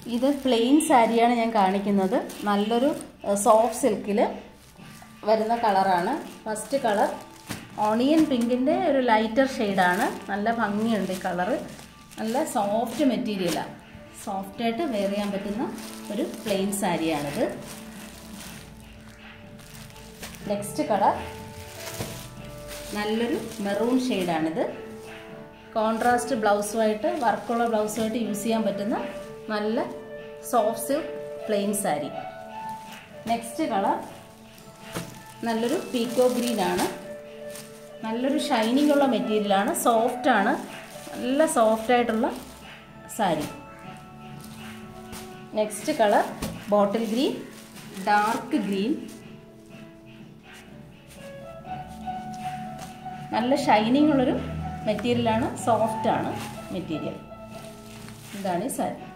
ഇത് പ്ലെയിൻ സാരിയാണ് ഞാൻ കാണിക്കുന്നത് നല്ലൊരു സോഫ്റ്റ് സിൽക്കിൽ വരുന്ന കളറാണ് ഫസ്റ്റ് കളർ ഓണിയൻ പിങ്കിൻ്റെ ഒരു ലൈറ്റർ ഷെയ്ഡാണ് നല്ല ഭംഗിയുണ്ട് ഈ കളറ് നല്ല സോഫ്റ്റ് മെറ്റീരിയലാണ് സോഫ്റ്റായിട്ട് വെയർ ചെയ്യാൻ പറ്റുന്ന ഒരു പ്ലെയിൻ സാരിയാണിത് നെക്സ്റ്റ് കളർ നല്ലൊരു മെറൂൺ ഷെയ്ഡാണിത് കോൺട്രാസ്റ്റ് ബ്ലൗസുമായിട്ട് വർക്കുള്ള ബ്ലൗസുമായിട്ട് യൂസ് ചെയ്യാൻ പറ്റുന്ന നല്ല soft silk plain sari next colour നല്ലൊരു പീക്കോ ഗ്രീൻ ആണ് നല്ലൊരു ഷൈനിങ് ഉള്ള മെറ്റീരിയലാണ് സോഫ്റ്റ് ആണ് നല്ല സോഫ്റ്റ് ആയിട്ടുള്ള sari next colour bottle green dark green നല്ല ഷൈനിങ് ഉള്ളൊരു മെറ്റീരിയലാണ് സോഫ്റ്റ് ആണ് മെറ്റീരിയൽ ഇതാണ് ഈ സാരി